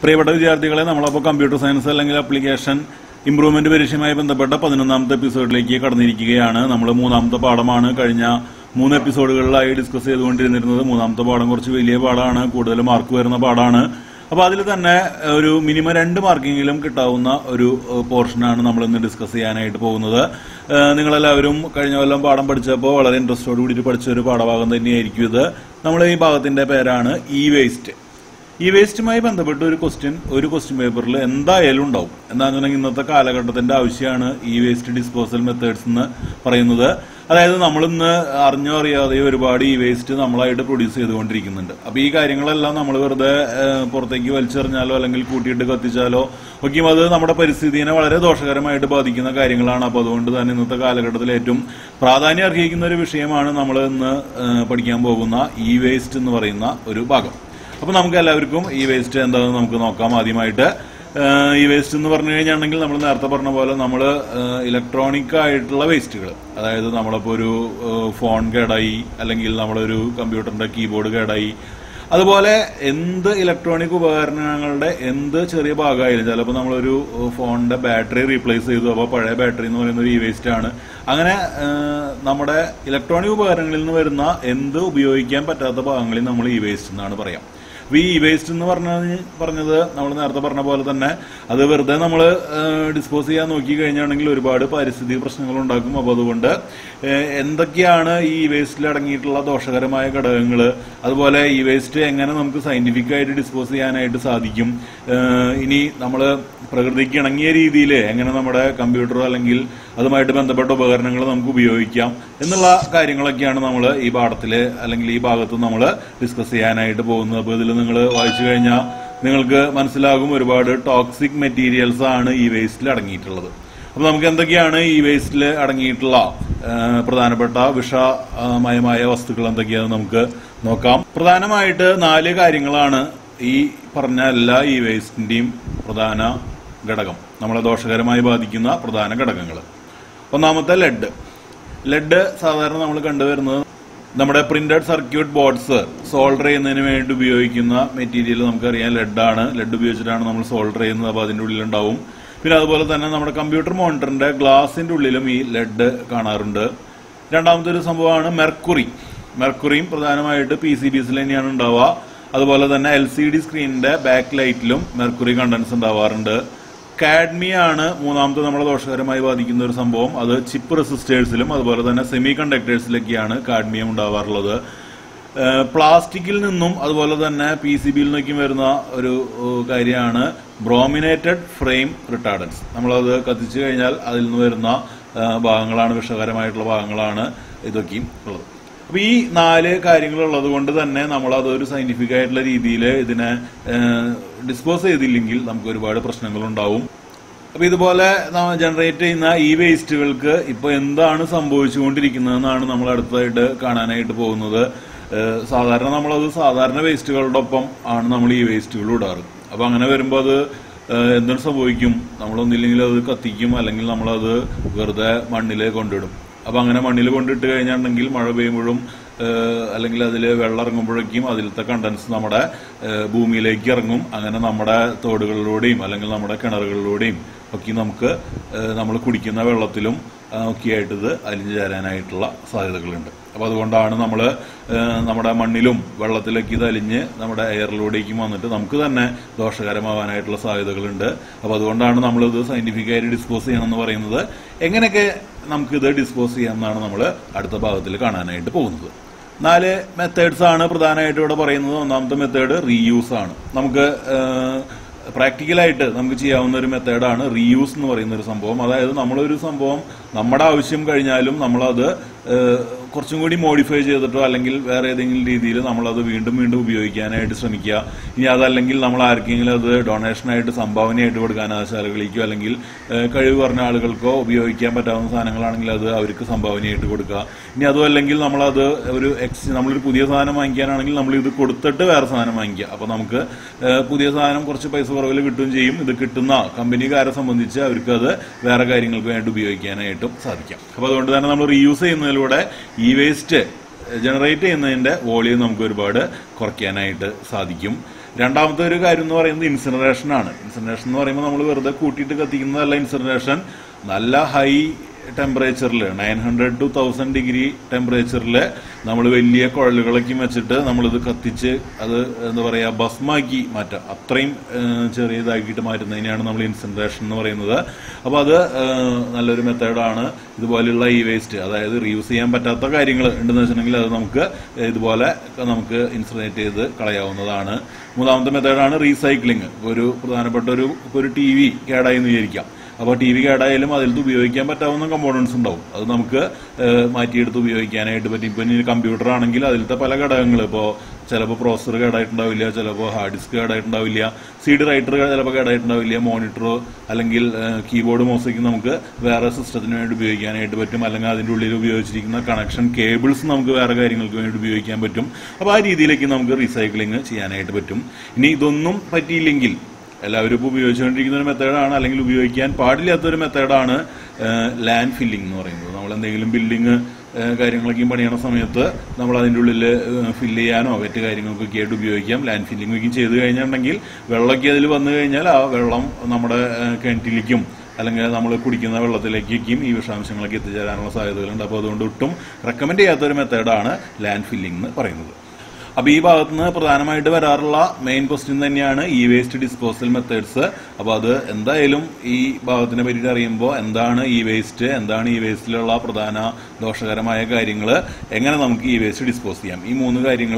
പ്രിയപ്പെട്ട വിദ്യാർത്ഥികളെ നമ്മളപ്പോൾ കമ്പ്യൂട്ടർ സയൻസ് അല്ലെങ്കിൽ ആപ്ലിക്കേഷൻ ഇംപ്രൂവ്മെന്റ് പരീക്ഷയുമായി ബന്ധപ്പെട്ട പതിനൊന്നാമത്തെ എപ്പിസോഡിലേക്ക് കടന്നിരിക്കുകയാണ് നമ്മൾ മൂന്നാമത്തെ പാഠമാണ് കഴിഞ്ഞ മൂന്ന് എപ്പിസോഡുകളിലായി ഡിസ്കസ് ചെയ്തുകൊണ്ടിരുന്നിരുന്നത് മൂന്നാമത്തെ പാഠം കുറച്ച് വലിയ പാഠമാണ് കൂടുതൽ മാർക്ക് വരുന്ന പാഠമാണ് അപ്പോൾ അതിൽ തന്നെ ഒരു മിനിമം രണ്ട് മാർക്കെങ്കിലും കിട്ടാവുന്ന ഒരു പോർഷനാണ് നമ്മൾ ഇന്ന് ഡിസ്കസ് ചെയ്യാനായിട്ട് പോകുന്നത് ഏഹ് നിങ്ങളെല്ലാവരും കഴിഞ്ഞ കൊല്ലം പാഠം പഠിച്ചപ്പോൾ വളരെ ഇൻട്രസ്റ്റോട് കൂടിയിട്ട് പഠിച്ച ഒരു പാഠഭാഗം തന്നെയായിരിക്കും ഇത് നമ്മൾ ഈ ഭാഗത്തിന്റെ പേരാണ് ഇ വേസ്റ്റ് ഈ വേസ്റ്റുമായി ബന്ധപ്പെട്ട് ഒരു ക്വസ്റ്റ്യൻ ഒരു ക്വസ്റ്റ്യൻ പേപ്പറിൽ എന്തായാലും ഉണ്ടാവും എന്താണെന്ന് പറഞ്ഞാൽ ഇന്നത്തെ കാലഘട്ടത്തിന്റെ ആവശ്യമാണ് ഈ വേസ്റ്റ് ഡിസ്പോസൽ മെത്തേഡ്സ് എന്ന് പറയുന്നത് അതായത് നമ്മളിന്ന് അറിഞ്ഞോ അറിയാതെയോ ഒരുപാട് ഈ വേസ്റ്റ് നമ്മളായിട്ട് പ്രൊഡ്യൂസ് ചെയ്തുകൊണ്ടിരിക്കുന്നുണ്ട് അപ്പൊ ഈ കാര്യങ്ങളെല്ലാം നമ്മൾ വെറുതെ ഏഹ്, പുറത്തേക്ക് വലിച്ചെറിഞ്ഞാലോ അല്ലെങ്കിൽ കൂട്ടിയിട്ട് കത്തിച്ചാലോ ഒക്കെയും അത് നമ്മുടെ പരിസ്ഥിതിനെ വളരെ ദോഷകരമായിട്ട് ബാധിക്കുന്ന കാര്യങ്ങളാണ് അപ്പൊ അതുകൊണ്ട് തന്നെ ഇന്നത്തെ കാലഘട്ടത്തിൽ ഏറ്റവും പ്രാധാന്യം അർഹിക്കുന്ന ഒരു വിഷയമാണ് നമ്മൾ ഇന്ന് ഏഹ്, പഠിക്കാൻ പോകുന്ന ഇ വേസ്റ്റ് എന്ന് പറയുന്ന ഒരു ഭാഗം അപ്പൊ നമുക്ക് എല്ലാവർക്കും ഈ വേസ്റ്റ് എന്താണെന്ന് നമുക്ക് നോക്കാം ആദ്യമായിട്ട് ഏഹ് ഈ വേസ്റ്റ് എന്ന് പറഞ്ഞു കഴിഞ്ഞാണെങ്കിൽ നമ്മൾ നേരത്തെ പറഞ്ഞ പോലെ നമ്മൾ ഇലക്ട്രോണിക് ആയിട്ടുള്ള വേസ്റ്റുകൾ അതായത് നമ്മളിപ്പോൾ ഒരു ഏഹ് ഫോൺ കേടായി അല്ലെങ്കിൽ നമ്മളൊരു കമ്പ്യൂട്ടറിന്റെ കീബോർഡ് കേടായി അതുപോലെ എന്ത് ഇലക്ട്രോണിക് ഉപകരണങ്ങളുടെ എന്ത് ചെറിയ ഭാഗമായാലും ചിലപ്പോൾ നമ്മളൊരു ഏഹ് ഫോണിന്റെ ബാറ്ററി റീപ്ലേസ് ചെയ്തു അപ്പോൾ പഴയ ബാറ്ററി എന്ന് പറയുന്നത് ഈ വേസ്റ്റ് ആണ് അങ്ങനെ ഏഹ് നമ്മുടെ ഇലക്ട്രോണിക് ഉപകരണങ്ങളിൽ നിന്ന് വരുന്ന എന്ത് ഉപയോഗിക്കാൻ പറ്റാത്ത ഭാഗങ്ങളിൽ നമ്മൾ ഈ വേസ്റ്റ് എന്നാണ് പറയാം അപ്പൊ ഈ വേസ്റ്റ് എന്ന് പറഞ്ഞ പറഞ്ഞത് നമ്മൾ നേരത്തെ പറഞ്ഞ പോലെ തന്നെ അത് വെറുതെ നമ്മൾ ഡിസ്പോസ് ചെയ്യാൻ നോക്കി കഴിഞ്ഞാണെങ്കിൽ ഒരുപാട് പാരിസ്ഥിതിക പ്രശ്നങ്ങൾ ഉണ്ടാക്കും അപ്പോൾ അതുകൊണ്ട് ഏഹ്, എന്തൊക്കെയാണ് ഈ വേസ്റ്റിൽ അടങ്ങിയിട്ടുള്ള ദോഷകരമായ ഘടകങ്ങൾ അതുപോലെ ഈ വേസ്റ്റ് എങ്ങനെ നമുക്ക് സയന്റിഫിക് ആയിട്ട് ഡിസ്പോസ് ചെയ്യാനായിട്ട് സാധിക്കും ഏഹ്, ഇനി നമ്മൾ പ്രകൃതിക്ക് ഇണങ്ങിയ രീതിയിൽ എങ്ങനെ നമ്മുടെ കമ്പ്യൂട്ടർ അല്ലെങ്കിൽ അതുമായിട്ട് ബന്ധപ്പെട്ട ഉപകരണങ്ങൾ നമുക്ക് ഉപയോഗിക്കാം എന്നുള്ള കാര്യങ്ങളൊക്കെയാണ് നമ്മൾ ഈ പാഠത്തിൽ അല്ലെങ്കിൽ ഈ ഭാഗത്ത് നമ്മൾ ഡിസ്കസ് ചെയ്യാനായിട്ട് പോകുന്നത് അപ്പോൾ ഇതിൽ നിങ്ങൾ വായിച്ചു കഴിഞ്ഞാൽ നിങ്ങൾക്ക് മനസ്സിലാകും ഒരുപാട് ടോക്സിക് മെറ്റീരിയൽസ് ആണ് ഈ വേസ്റ്റിൽ അടങ്ങിയിട്ടുള്ളത് അപ്പോൾ നമുക്ക് എന്തൊക്കെയാണ് ഈ വേസ്റ്റിൽ അടങ്ങിയിട്ടുള്ള ആ, പ്രധാനപ്പെട്ട വിഷമയമായ വസ്തുക്കൾ എന്തൊക്കെയാണെന്ന് നമുക്ക് നോക്കാം പ്രധാനമായിട്ട് നാല് കാര്യങ്ങളാണ് ഈ പറഞ്ഞ എല്ലാ ഈ വേസ്റ്റിന്റെയും പ്രധാന ഘടകം നമ്മളെ ദോഷകരമായി ബാധിക്കുന്ന പ്രധാന ഘടകങ്ങൾ ഒന്നാമത്തെ ലെഡ് ലെഡ് സാധാരണ നമ്മൾ കണ്ടുവരുന്നത് നമ്മുടെ പ്രിന്റഡ് സർക്യൂട്ട് ബോർഡ്സ് സോൾഡർ ചെയ്യുന്നതിന് വേണ്ടി ഉപയോഗിക്കുന്ന മെറ്റീരിയൽ നമുക്കറിയാം ലെഡാണ് ലെഡ് ഉപയോഗിച്ചിട്ടാണ് നമ്മൾ സോൾഡർ ചെയ്യുന്നത് അപ്പോൾ അതിൻ്റെ ഉള്ളിലുണ്ടാവും പിന്നെ അതുപോലെ തന്നെ നമ്മുടെ കമ്പ്യൂട്ടർ മോണിറ്ററിന്റെ ഗ്ലാസിന്റെ ഉള്ളിലും ഈ ലെഡ് കാണാറുണ്ട് രണ്ടാമത്തെ ഒരു സംഭവമാണ് മെർക്കുറി മെർക്കുറിയും പ്രധാനമായിട്ട് പി സി ബിസിൽ തന്നെയാണ് ഉണ്ടാവുക അതുപോലെ തന്നെ എൽ സി ഡി സ്ക്രീനിന്റെ ബാക്ക് ലൈറ്റിലും മെർക്കുറി കണ്ടൻസ് ഉണ്ടാവാറുണ്ട് കാഡ്മിയാണ് മൂന്നാമത്തെ നമ്മളെ ദോഷകരമായി ബാധിക്കുന്ന ഒരു സംഭവം അത് ചിപ്പ് റെസിസ്റ്റേഴ്സിലും അതുപോലെ തന്നെ സെമി കണ്ടക്ടേഴ്സിലൊക്കെയാണ് കാഡ്മിയം ഉണ്ടാവാറുള്ളത് ഏഹ് പ്ലാസ്റ്റിക്കിൽ നിന്നും അതുപോലെ തന്നെ പി സി ബിയിൽ നിന്നൊക്കെയും വരുന്ന ഒരു ഏഹ് കാര്യമാണ് ബ്രോമിനേറ്റഡ് ഫ്രെയിം റിട്ടാർഡൻസ് നമ്മളത് കത്തിച്ചു കഴിഞ്ഞാൽ അതിൽ നിന്ന് വരുന്ന ഏഹ് ഭാഗങ്ങളാണ് വിഷകരമായിട്ടുള്ള ഭാഗങ്ങളാണ് ഇതൊക്കെയും ഉള്ളത് അപ്പൊ ഈ നാല് കാര്യങ്ങൾ ഉള്ളത് കൊണ്ട് തന്നെ നമ്മൾ അതൊരു സയന്റിഫിക് ആയിട്ടുള്ള രീതിയിൽ ഇതിനെ ഡിസ്പോസ് ചെയ്തില്ലെങ്കിൽ നമുക്ക് ഒരുപാട് പ്രശ്നങ്ങൾ ഉണ്ടാവും അപ്പൊ ഇതുപോലെ ജനറേറ്റ് ചെയ്യുന്ന ഈ വേസ്റ്റുകൾക്ക് ഇപ്പൊ എന്താണ് സംഭവിച്ചുകൊണ്ടിരിക്കുന്നതെന്നാണ് നമ്മൾ അടുത്തതായിട്ട് കാണാനായിട്ട് പോകുന്നത് ഏഹ് സാധാരണ നമ്മളത് സാധാരണ വേസ്റ്റുകളുടെ ഒപ്പം ആണ് നമ്മൾ ഈ വേസ്റ്റുകൾ ഇടാറ് അപ്പൊ അങ്ങനെ വരുമ്പോൾ അത് ഏഹ് എന്തും സംഭവിക്കും നമ്മളൊന്നില്ലെങ്കിൽ അത് കത്തിക്കും അല്ലെങ്കിൽ നമ്മളത് വെറുതെ മണ്ണിൽ കൊണ്ടിടും അപ്പൊ അങ്ങനെ മണ്ണിൽ കൊണ്ടിട്ട് കഴിഞ്ഞിട്ടുണ്ടെങ്കിൽ മഴ പെയ്യുമ്പോഴും ഏഹ് അല്ലെങ്കിൽ അതിൽ വെള്ളം ഇറങ്ങുമ്പോഴേക്കും അതിലത്തെ കണ്ടൻസ് നമ്മുടെ ഏഹ് ഭൂമിയിലേക്ക് ഇറങ്ങും അങ്ങനെ നമ്മുടെ തോടുകളിലൂടെയും അല്ലെങ്കിൽ നമ്മുടെ കിണറുകളിലൂടെയും ഒക്കെ നമുക്ക് നമ്മൾ കുടിക്കുന്ന വെള്ളത്തിലും ആ, ഒക്കെ ആയിട്ട് ഇത് അലിഞ്ഞു ചേരാനായിട്ടുള്ള സാധ്യതകളുണ്ട് അപ്പോൾ അതുകൊണ്ടാണ് നമ്മൾ നമ്മുടെ മണ്ണിലും വെള്ളത്തിലേക്ക് ഇത് അലിഞ്ഞ് നമ്മുടെ എയറിലൂടേക്കും വന്നിട്ട് നമുക്ക് തന്നെ ദോഷകരമാവാനായിട്ടുള്ള സാധ്യതകളുണ്ട് അപ്പോൾ അതുകൊണ്ടാണ് നമ്മളിത് സയന്റിഫിക്കായിട്ട് ഡിസ്പോസ് ചെയ്യണമെന്ന് പറയുന്നത് എങ്ങനെയൊക്കെ നമുക്കിത് ഡിസ്പോസ് ചെയ്യാം എന്നാണ് നമ്മൾ അടുത്ത ഭാഗത്തിൽ കാണാനായിട്ട് പോകുന്നത് നാല് മെത്തേഡ്സ് ആണ് പ്രധാനമായിട്ട് ഇവിടെ പറയുന്നത് ഒന്നാമത്തെ മെത്തേഡ് റീയൂസ് ആണ് നമുക്ക് പ്രാക്ടിക്കലായിട്ട് നമുക്ക് ചെയ്യാവുന്ന ഒരു മെത്തേഡാണ് റീയൂസ് എന്ന് പറയുന്ന ഒരു സംഭവം അതായത് നമ്മളൊരു സംഭവം നമ്മുടെ ആവശ്യം കഴിഞ്ഞാലും നമ്മളത് ഏഹ്, കുറച്ചും കൂടി മോഡിഫൈ ചെയ്തിട്ടോ അല്ലെങ്കിൽ വേറെ ഏതെങ്കിലും രീതിയിൽ നമ്മളത് വീണ്ടും വീണ്ടും ഉപയോഗിക്കാനായിട്ട് ശ്രമിക്കുക ഇനി അതല്ലെങ്കിൽ നമ്മൾ ആർക്കെങ്കിലും അത് ഡൊണേഷനായിട്ട് സംഭാവനയായിട്ട് കൊടുക്കാൻ ആശാലകളിലേക്കോ അല്ലെങ്കിൽ ഏഹ്, കഴിവ് പറഞ്ഞ ആളുകൾക്കോ ഉപയോഗിക്കാൻ പറ്റാവുന്ന സാധനങ്ങളാണെങ്കിൽ അത് അവർക്ക് സംഭാവനയായിട്ട് കൊടുക്കുക ഇനി അതും അല്ലെങ്കിൽ നമ്മളത് ഒരു എക്സ് നമ്മളൊരു പുതിയ സാധനം വാങ്ങിക്കാനാണെങ്കിൽ നമ്മൾ ഇത് കൊടുത്തിട്ട് വേറെ സാധനം വാങ്ങിക്കുക അപ്പോൾ നമുക്ക് ഏഹ്, പുതിയ സാധനം കുറച്ച് പൈസ കുറവിൽ കിട്ടുകയും ചെയ്യും ഇത് കിട്ടുന്ന കമ്പനിക്കാരെ സംബന്ധിച്ച് അവർക്ക് അത് വേറെ കാര്യങ്ങൾക്ക് വേണ്ടി ഉപയോഗിക്കാനായിട്ടും സാധിക്കാം അപ്പോൾ അതുകൊണ്ട് തന്നെ നമ്മൾ റീയൂസ് ചെയ്യുന്നതിലൂടെ ഈ വേസ്റ്റ് ജനറേറ്റ് ചെയ്യുന്നതിന്റെ വോളിയം നമുക്ക് ഒരുപാട് കുറയ്ക്കാനായിട്ട് സാധിക്കും രണ്ടാമത്തെ ഒരു കാര്യം എന്ന് പറയുന്നത് ഇൻസിനറേഷൻ ആണ് ഇൻസിനറേഷൻ എന്ന് പറയുമ്പോൾ നമ്മൾ വെറുതെ കൂട്ടിയിട്ട് കത്തിക്കുന്നതല്ല ഇൻസിനറേഷൻ നല്ല ഹൈ ടെമ്പറേച്ചറിൽ nine hundred to thousand degree ടെമ്പറേച്ചറിൽ നമ്മൾ വലിയ കുഴലുകളൊക്കെ വെച്ചിട്ട് നമ്മളിത് കത്തിച്ച് അത് എന്താ പറയുക ഭസ്മാക്കി മാറ്റാം അത്രയും ഏഹ്, ചെറിയതാക്കിയിട്ട് മാറ്റുന്നതിനെയാണ് നമ്മൾ ഇൻസിനറേഷൻ എന്ന് പറയുന്നത് അപ്പോൾ അത് ഏഹ്, നല്ലൊരു മെത്തേഡാണ് ഇതുപോലെയുള്ള ഈ വേസ്റ്റ് അതായത് റീയൂസ് ചെയ്യാൻ പറ്റാത്ത കാര്യങ്ങൾ ഉണ്ടെന്ന് വെച്ചിട്ടുണ്ടെങ്കിൽ അത് നമുക്ക് ഇതുപോലെ നമുക്ക് ഇൻസിനറേറ്റ് ചെയ്ത് കളയാവുന്നതാണ് മൂന്നാമത്തെ മെത്തേഡാണ് റീസൈക്ലിംഗ് ഒരു പ്രധാനപ്പെട്ട ഒരു ഒരു ടി വി കേടായി എന്ന് വിചാരിക്കാം അപ്പോൾ ടി വി കേടായാലും അതിൽ ഉപയോഗിക്കാൻ പറ്റാവുന്ന കമ്പോണൻസ് ഉണ്ടാവും അത് നമുക്ക് ഏഹ്, മാറ്റിയെടുത്ത് ഉപയോഗിക്കാനായിട്ട് പറ്റും ഇപ്പം ഇനി കമ്പ്യൂട്ടർ ആണെങ്കിൽ അതിലത്തെ പല ഘടകങ്ങൾ ഇപ്പോൾ ചിലപ്പോൾ പ്രോസസ്സർ കേടായിട്ടുണ്ടാവില്ല ചിലപ്പോൾ ഹാർഡ് ഡിസ്ക് കേടായിട്ടുണ്ടാവില്ല സി ഡി റൈറ്റർ ചിലപ്പോൾ കേടായിട്ടുണ്ടാവില്ല മോണിറ്ററോ അല്ലെങ്കിൽ കീബോർഡ് മൗസൊക്കെ നമുക്ക് വേറെ സിസ്റ്റത്തിന് വേണ്ടി ഉപയോഗിക്കാനായിട്ട് പറ്റും അല്ലെങ്കിൽ അതിൻ്റെ ഉള്ളിൽ ഉപയോഗിച്ചിരിക്കുന്ന കണക്ഷൻ കേബിൾസ് നമുക്ക് വേറെ കാര്യങ്ങൾക്ക് വേണ്ടി ഉപയോഗിക്കാൻ പറ്റും അപ്പോൾ ആ രീതിയിലേക്ക് നമുക്ക് റീസൈക്ലിംഗ് ചെയ്യാനായിട്ട് പറ്റും ഇനി ഇതൊന്നും പറ്റിയില്ലെങ്കിൽ എല്ലാവരും ഇപ്പോൾ ഉപയോഗിച്ചുകൊണ്ടിരിക്കുന്ന ഒരു മെത്തേഡാണ് അല്ലെങ്കിൽ ഉപയോഗിക്കാൻ പാടില്ലാത്തൊരു മെത്തേഡാണ് ലാൻഡ് ഫില്ലിംഗ് എന്ന് പറയുന്നത് നമ്മൾ എന്തെങ്കിലും ബിൽഡിങ് കാര്യങ്ങളൊക്കെയും പണിയണ സമയത്ത് നമ്മൾ അതിൻ്റെ ഉള്ളിൽ ഫില്ല് ചെയ്യാനോ മറ്റ് കാര്യങ്ങൾക്കൊക്കെ ആയിട്ട് ഉപയോഗിക്കാം ലാൻഡ് ഫില്ലിംഗ് ഒക്കെ ചെയ്ത് കഴിഞ്ഞിട്ടുണ്ടെങ്കിൽ വെള്ളമൊക്കെ അതിൽ വന്നു കഴിഞ്ഞാൽ ആ വെള്ളം നമ്മുടെ ഏഹ്, കിണറ്റിലേക്കും അല്ലെങ്കിൽ നമ്മൾ കുടിക്കുന്ന വെള്ളത്തിലേക്കും ഈ വിഷാംശങ്ങളൊക്കെ എത്തിച്ചേരാനുള്ള സാധ്യതകളുണ്ട് അപ്പോൾ അതുകൊണ്ട് ഒട്ടും റെക്കമെൻഡ് ചെയ്യാത്തൊരു മെത്തേഡാണ് ലാൻഡ് ഫില്ലിംഗ് എന്ന് പറയുന്നത് അപ്പോൾ ഈ ഭാഗത്ത് നിന്ന് പ്രധാനമായിട്ട് വരാറുള്ള മെയിൻ ക്വസ്റ്റ്യൻ തന്നെയാണ് ഇ വേസ്റ്റ് ഡിസ്പോസൽ മെത്തേഡ്സ് അപ്പോൾ അത് എന്തായാലും ഈ ഭാഗത്തിനെ പറ്റിയിട്ട് അറിയുമ്പോൾ എന്താണ് ഈ വേസ്റ്റ് എന്താണ് ഈ വേസ്റ്റിലുള്ള പ്രധാന ദോഷകരമായ കാര്യങ്ങൾ എങ്ങനെ നമുക്ക് ഈ വേസ്റ്റ് ഡിസ്പോസ് ചെയ്യാം ഈ മൂന്ന് കാര്യങ്ങൾ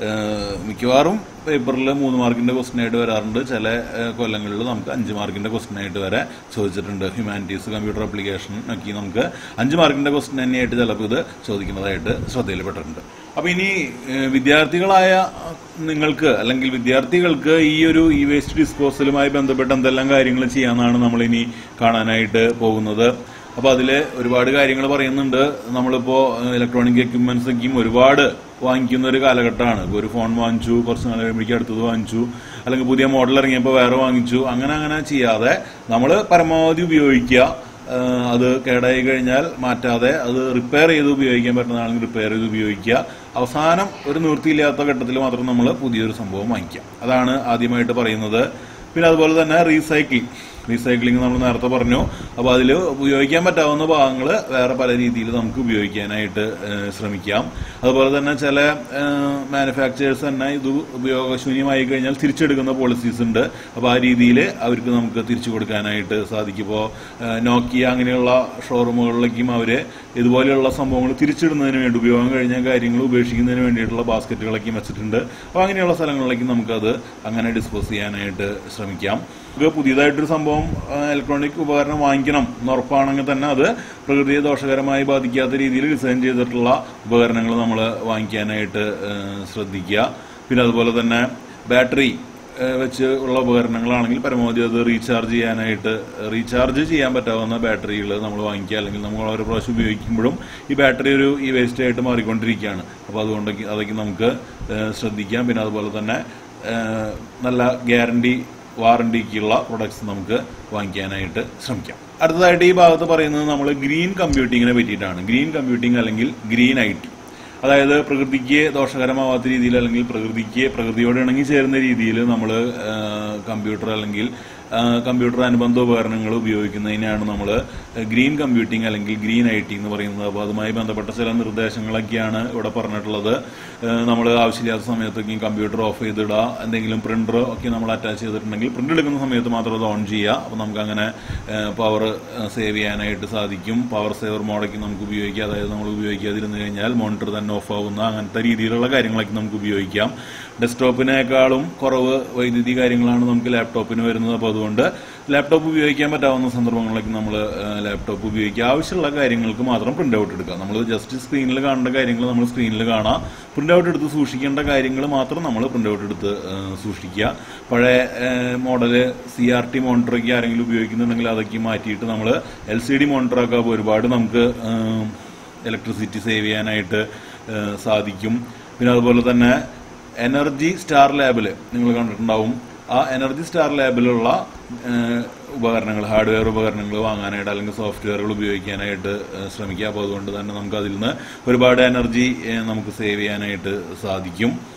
മിക്കവാറും പേപ്പറിൽ മൂന്ന് മാർക്കിന്റെ ക്വസ്റ്റ്യൻ ആയിട്ട് വരാറുണ്ട് ചില ഏഹ്, കൊല്ലങ്ങളിൽ നമുക്ക് അഞ്ച് മാർക്കിന്റെ ക്വസ്റ്റ്യൻ ആയിട്ട് വരെ ചോദിച്ചിട്ടുണ്ട് ഹ്യൂമാനിറ്റീസ് കമ്പ്യൂട്ടർ അപ്ലിക്കേഷൻ ഒക്കെ നമുക്ക് അഞ്ച് മാർക്കിന്റെ ക്വസ്റ്റ്യൻ തന്നെയായിട്ട് ചിലപ്പോൾ ഇത് ചോദിക്കുന്നതായിട്ട് ശ്രദ്ധയിൽപ്പെട്ടിട്ടുണ്ട് അപ്പൊ ഇനി ഏഹ്, വിദ്യാർത്ഥികളായ നിങ്ങൾക്ക് അല്ലെങ്കിൽ വിദ്യാർത്ഥികൾക്ക് ഈ ഒരു ഇ വേസ്റ്റ് ഡിസ്പോസലുമായി ബന്ധപ്പെട്ട് എന്തെല്ലാം കാര്യങ്ങൾ ചെയ്യാമെന്നാണ് നമ്മൾ ഇനി കാണാനായിട്ട് പോകുന്നത് അപ്പൊ അതില് ഒരുപാട് കാര്യങ്ങൾ പറയുന്നുണ്ട് നമ്മളിപ്പോ ഇലക്ട്രോണിക് എക്യുപ്മെന്റ്സ് ഒക്കെയും ഒരുപാട് വാങ്ങിക്കുന്ന ഒരു കാലഘട്ടമാണ് ഇപ്പൊ ഒരു ഫോൺ വാങ്ങിച്ചു കുറച്ച് നാൾ കഴിയുമ്പോഴേക്കും അടുത്തത് വാങ്ങിച്ചു അല്ലെങ്കിൽ പുതിയ മോഡൽ ഇറങ്ങിയപ്പോൾ വേറെ വാങ്ങിച്ചു അങ്ങനെ അങ്ങനെ ചെയ്യാതെ നമ്മൾ പരമാവധി ഉപയോഗിക്കുക ഏഹ് അത് കേടായി കഴിഞ്ഞാൽ മാറ്റാതെ അത് റിപ്പയർ ചെയ്ത് ഉപയോഗിക്കാൻ പറ്റുന്നതാണെങ്കിൽ റിപ്പയർ ചെയ്ത് ഉപയോഗിക്കുക അവസാനം ഒരു നിവൃത്തിയില്ലാത്ത ഘട്ടത്തിൽ മാത്രം നമ്മൾ പുതിയൊരു സംഭവം വാങ്ങിക്കുക അതാണ് ആദ്യമായിട്ട് പറയുന്നത് പിന്നെ അതുപോലെ തന്നെ റീസൈക്ലിംഗ് റീസൈക്ലിംഗ് നമ്മൾ നേരത്തെ പറഞ്ഞു അപ്പോൾ അതിൽ ഉപയോഗിക്കാൻ പറ്റാവുന്ന ഭാഗങ്ങൾ വേറെ പല രീതിയിൽ നമുക്ക് ഉപയോഗിക്കാനായിട്ട് ഏഹ്, ശ്രമിക്കാം അതുപോലെ തന്നെ ചില മാനുഫാക്ചേഴ്സ് തന്നെ ഇത് ഉപയോഗശൂന്യമായി കഴിഞ്ഞാൽ തിരിച്ചെടുക്കുന്ന പോളിസീസ് ഉണ്ട് അപ്പോൾ ആ രീതിയിൽ അവർക്ക് നമുക്ക് തിരിച്ചു കൊടുക്കാനായിട്ട് സാധിക്കും ഇപ്പോൾ നോക്കിയ അങ്ങനെയുള്ള ഷോറൂമുകളിലേക്കും അവർ ഇതുപോലെയുള്ള സംഭവങ്ങൾ തിരിച്ചിടുന്നതിന് വേണ്ടി ഉപയോഗം കഴിഞ്ഞ കാര്യങ്ങൾ ഉപേക്ഷിക്കുന്നതിന് വേണ്ടിയിട്ടുള്ള ബാസ്ക്കറ്റുകളൊക്കെ വെച്ചിട്ടുണ്ട് അപ്പോൾ അങ്ങനെയുള്ള സ്ഥലങ്ങളിലേക്ക് നമുക്കത് അങ്ങനെ ഡിസ്പോസ് ചെയ്യാനായിട്ട് ശ്രമിക്കാം നമുക്ക് പുതിയതായിട്ടൊരു സംഭവം ഇലക്ട്രോണിക് ഉപകരണം വാങ്ങിക്കണം എന്ന് ഉറപ്പാണെങ്കിൽ തന്നെ അത് പ്രകൃതിയെ ദോഷകരമായി ബാധിക്കാത്ത രീതിയിൽ ഡിസൈൻ ചെയ്തിട്ടുള്ള ഉപകരണങ്ങൾ നമ്മൾ വാങ്ങിക്കാനായിട്ട് ഏഹ്, ശ്രദ്ധിക്കുക പിന്നെ അതുപോലെ തന്നെ ബാറ്ററി ഏഹ്, വെച്ച് ഉള്ള ഉപകരണങ്ങളാണെങ്കിൽ പരമാവധി അത് റീചാർജ് ചെയ്യാനായിട്ട് റീചാർജ് ചെയ്യാൻ പറ്റാവുന്ന ബാറ്ററികൾ നമ്മൾ വാങ്ങിക്കുക അല്ലെങ്കിൽ നമ്മൾ ഓരോ പ്രാവശ്യം ഉപയോഗിക്കുമ്പോഴും ഈ ബാറ്ററി ഒരു ഈ വേസ്റ്റ് ആയിട്ട് മാറിക്കൊണ്ടിരിക്കുകയാണ് അപ്പോൾ അതുകൊണ്ടൊക്കെ അതൊക്കെ നമുക്ക് ഏഹ്, ശ്രദ്ധിക്കാം പിന്നെ അതുപോലെ തന്നെ ഏഹ്, നല്ല ഗ്യാരണ്ടി വാറണ്ടിക്കുള്ള പ്രൊഡക്ട്സ് നമുക്ക് വാങ്ങിക്കാനായിട്ട് ശ്രമിക്കാം അടുത്തതായിട്ട് ഈ ഭാഗത്ത് പറയുന്നത് നമ്മൾ ഗ്രീൻ കമ്പ്യൂട്ടിങ്ങിനെ പറ്റിയിട്ടാണ് ഗ്രീൻ കമ്പ്യൂട്ടിംഗ് അല്ലെങ്കിൽ ഗ്രീൻ ഐ ടി അതായത് പ്രകൃതിക്ക് ദോഷകരമാവാത്ത രീതിയിൽ അല്ലെങ്കിൽ പ്രകൃതിക്ക് പ്രകൃതിയോട് ഇണങ്ങി ചേരുന്ന രീതിയിൽ നമ്മൾ കമ്പ്യൂട്ടർ അല്ലെങ്കിൽ ആ, കമ്പ്യൂട്ടർ അനുബന്ധ ഉപകരണങ്ങൾ ഉപയോഗിക്കുന്നതിനാണ് നമ്മൾ ഗ്രീൻ കമ്പ്യൂട്ടിംഗ് അല്ലെങ്കിൽ ഗ്രീൻ ഐ ടി എന്ന് പറയുന്നത് അപ്പോൾ അതുമായി ബന്ധപ്പെട്ട ചില നിർദ്ദേശങ്ങളൊക്കെയാണ് ഇവിടെ പറഞ്ഞിട്ടുള്ളത് നമ്മൾ ആവശ്യമില്ലാത്ത സമയത്തൊക്കെ കമ്പ്യൂട്ടർ ഓഫ് ചെയ്തിടുക എന്തെങ്കിലും പ്രിന്റർ ഒക്കെ നമ്മൾ അറ്റാച്ച് ചെയ്തിട്ടുണ്ടെങ്കിൽ പ്രിന്റ് എടുക്കുന്ന സമയത്ത് മാത്രം അത് ഓൺ ചെയ്യുക അപ്പോൾ നമുക്ക് അങ്ങനെ പവർ സേവ് ചെയ്യാനായിട്ട് സാധിക്കും പവർ സേവർ മോഡൊക്കെ നമുക്ക് ഉപയോഗിക്കാം അതായത് നമ്മൾ ഉപയോഗിക്കാതിരുന്നു കഴിഞ്ഞാൽ മോണിറ്റർ തന്നെ ഓഫ് ആവുന്ന അങ്ങനത്തെ രീതിയിലുള്ള കാര്യങ്ങളൊക്കെ നമുക്ക് ഉപയോഗിക്കാം ഡെസ്ക്ടോപ്പിനേക്കാളും കുറവ് വൈദ്യുതി കാര്യങ്ങളാണ് നമുക്ക് ലാപ്ടോപ്പിന് വരുന്നത് അപ്പോൾ അതുകൊണ്ട് ലാപ്ടോപ്പ് ഉപയോഗിക്കാൻ പറ്റാവുന്ന സന്ദർഭങ്ങളിലേക്ക് നമ്മൾ ലാപ്ടോപ്പ് ഉപയോഗിക്കുക ആവശ്യമുള്ള കാര്യങ്ങൾക്ക് മാത്രം പ്രിന്റ് ഔട്ട് എടുക്കുക നമ്മൾ ജസ്റ്റ് സ്ക്രീനിൽ കാണേണ്ട കാര്യങ്ങൾ നമ്മൾ സ്ക്രീനിൽ കാണാം പ്രിന്റ് ഔട്ട് എടുത്ത് സൂക്ഷിക്കേണ്ട കാര്യങ്ങൾ മാത്രം നമ്മൾ പ്രിന്റ് ഔട്ട് എടുത്ത് ആ, സൂക്ഷിക്കുക പഴയ മോഡല് സി ആർ ടി മോണിറ്ററൊക്കെ ആരെങ്കിലും ഉപയോഗിക്കുന്നുണ്ടെങ്കിൽ അതൊക്കെ മാറ്റിയിട്ട് നമ്മൾ എൽ സി ഡി മോണിറ്ററൊക്കെ ആകുമ്പോൾ ഒരുപാട് നമുക്ക് ഇലക്ട്രിസിറ്റി സേവ് ചെയ്യാനായിട്ട് ആ, സാധിക്കും പിന്നെ അതുപോലെ തന്നെ എനർജി സ്റ്റാർ ലാബിൽ നിങ്ങൾ കണ്ടിട്ടുണ്ടാവും ആ എനർജി സ്റ്റാർ ലാബിലുള്ള ഏഹ്, ഉപകരണങ്ങൾ ഹാർഡ്വെയർ ഉപകരണങ്ങൾ വാങ്ങാനായിട്ട് അല്ലെങ്കിൽ സോഫ്റ്റ്വെയറുകൾ ഉപയോഗിക്കാനായിട്ട് ഏഹ്, ശ്രമിക്കുക അപ്പോൾ അതുകൊണ്ട് തന്നെ നമുക്ക് അതിൽ നിന്ന് ഒരുപാട് എനർജി ഏഹ്, നമുക്ക് സേവ് ചെയ്യാനായിട്ട് സാധിക്കും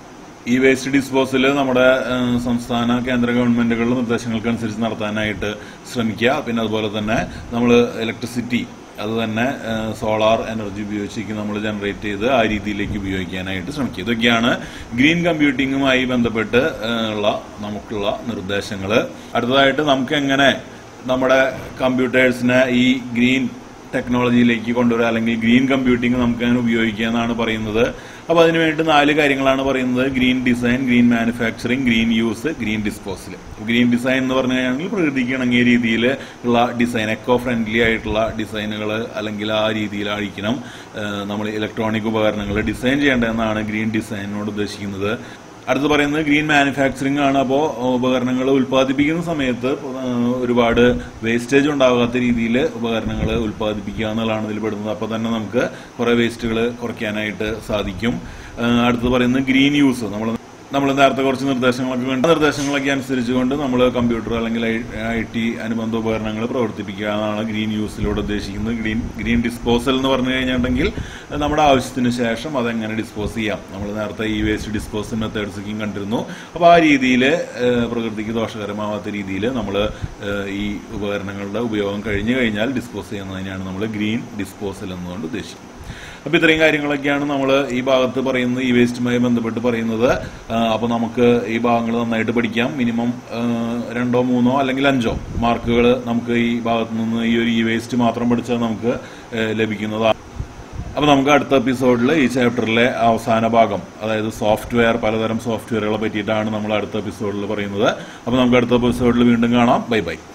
ഈ വേസ്റ്റ് ഡിസ്പോസൽ നമ്മുടെ ഏഹ്, സംസ്ഥാന കേന്ദ്ര ഗവൺമെന്റുകളുടെ നിർദ്ദേശങ്ങൾക്കനുസരിച്ച് നടത്താനായിട്ട് ശ്രമിക്കുക പിന്നെ അതുപോലെ തന്നെ നമ്മൾ ഇലക്ട്രിസിറ്റി അത് തന്നെ സോളാർ എനർജി ഉപയോഗിച്ച് നമ്മൾ ജനറേറ്റ് ചെയ്ത് ആ രീതിയിലേക്ക് ഉപയോഗിക്കാനായിട്ട് ശ്രമിക്കുക ഇതൊക്കെയാണ് ഗ്രീൻ കമ്പ്യൂട്ടിങ്ങുമായി ബന്ധപ്പെട്ട് ഏഹ്, ഉള്ള നമുക്കുള്ള നിർദ്ദേശങ്ങൾ അടുത്തതായിട്ട് നമുക്ക് എങ്ങനെ നമ്മുടെ കമ്പ്യൂട്ടേഴ്സിനെ ഈ ഗ്രീൻ ടെക്നോളജിയിലേക്ക് കൊണ്ടുവരിക അല്ലെങ്കിൽ ഗ്രീൻ കമ്പ്യൂട്ടിംഗ് നമുക്ക് അങ്ങനെ ഉപയോഗിക്കുക എന്നാണ് പറയുന്നത് അപ്പോൾ അതിന് വേണ്ടി നാല് കാര്യങ്ങളാണ് പറയുന്നത് green design green manufacturing green use green disposal green design എന്ന് പറഞ്ഞു കഴിഞ്ഞാൽ പ്രകൃതിക്ക് ഇണങ്ങിയ രീതിയിൽ ഉള്ള ഡിസൈൻ എക്കോ ഫ്രണ്ട്ലി ആയിട്ടുള്ള ഡിസൈനുകൾ അല്ലെങ്കിൽ ആ രീതിയിലായിരിക്കണം നമ്മൾ ഇലക്ട്രോണിക് ഉപകരണങ്ങൾ ഡിസൈൻ ചെയ്യേണ്ടതെന്നാണ് ഗ്രീൻ ഡിസൈനിനോട് ഉദ്ദേശിക്കുന്നത് അടുത്ത് പറയുന്നത് ഗ്രീൻ മാനുഫാക്ചറിംഗ് ആണ് അപ്പോൾ ഉപകരണങ്ങൾ ഉൽപ്പാദിപ്പിക്കുന്ന സമയത്ത് ഏഹ്, ഒരുപാട് വേസ്റ്റേജ് ഉണ്ടാകാത്ത രീതിയിൽ ഉപകരണങ്ങൾ ഉൽപ്പാദിപ്പിക്കുക എന്നുള്ളതാണ് ഇതിൽ പെടുന്നത് അപ്പോൾ തന്നെ നമുക്ക് കുറേ വേസ്റ്റുകൾ കുറയ്ക്കാനായിട്ട് സാധിക്കും ഏഹ്, അടുത്തത് പറയുന്നത് ഗ്രീൻ യൂസ് നമ്മൾ നമ്മൾ നേരത്തെ കുറച്ച് നിർദ്ദേശങ്ങളൊക്കെ കണ്ട നിർദ്ദേശങ്ങളൊക്കെ അനുസരിച്ചുകൊണ്ട് നമ്മൾ കമ്പ്യൂട്ടർ അല്ലെങ്കിൽ ഐ ടി അനുബന്ധ ഉപകരണങ്ങൾ പ്രവർത്തിപ്പിക്കുക എന്നാണ് ഗ്രീൻ യൂസിലൂടെ ഉദ്ദേശിക്കുന്നത് ഗ്രീൻ ഗ്രീൻ ഡിസ്പോസൽ എന്ന് പറഞ്ഞു കഴിഞ്ഞിട്ടുണ്ടെങ്കിൽ നമ്മുടെ ആവശ്യത്തിന് ശേഷം അതെങ്ങനെ ഡിസ്പോസ് ചെയ്യാം നമ്മൾ നേരത്തെ ഈ വേസ്റ്റ് ഡിസ്പോസൽ മെത്തേഡ്സൊക്കെയും കണ്ടിരുന്നു അപ്പോൾ ആ രീതിയിൽ പ്രകൃതിക്ക് ദോഷകരമാവാത്ത രീതിയിൽ നമ്മൾ ഈ ഉപകരണങ്ങളുടെ ഉപയോഗം കഴിഞ്ഞു കഴിഞ്ഞാൽ ഡിസ്പോസ് ചെയ്യുന്നതിനെയാണ് നമ്മൾ ഗ്രീൻ ഡിസ്പോസൽ എന്നുകൊണ്ട് ഉദ്ദേശിക്കുന്നത് അപ്പോൾ ഇത്രയും കാര്യങ്ങളൊക്കെയാണ് നമ്മൾ ഈ ഭാഗത്ത് പറയുന്നത് ഈ വേസ്റ്റുമായി ബന്ധപ്പെട്ട് പറയുന്നത് അപ്പോൾ നമുക്ക് ഈ ഭാഗങ്ങൾ നന്നായിട്ട് പഠിക്കാം മിനിമം രണ്ടോ മൂന്നോ അല്ലെങ്കിൽ അഞ്ചോ മാർക്കുകൾ നമുക്ക് ഈ ഭാഗത്ത് നിന്ന് ഈ ഒരു ഈ വേസ്റ്റ് മാത്രം പഠിച്ചാൽ നമുക്ക് ആ, ലഭിക്കുന്നതാണ് അപ്പോൾ നമുക്ക് അടുത്ത എപ്പിസോഡിൽ ഈ ചാപ്റ്ററിലെ അവസാന ഭാഗം അതായത് സോഫ്റ്റ്വെയർ പലതരം സോഫ്റ്റ്വെയറുകളെ പറ്റിയിട്ടാണ് നമ്മൾ അടുത്ത എപ്പിസോഡിൽ പറയുന്നത് അപ്പോൾ നമുക്ക് അടുത്ത എപ്പിസോഡിൽ വീണ്ടും കാണാം ബൈ ബൈ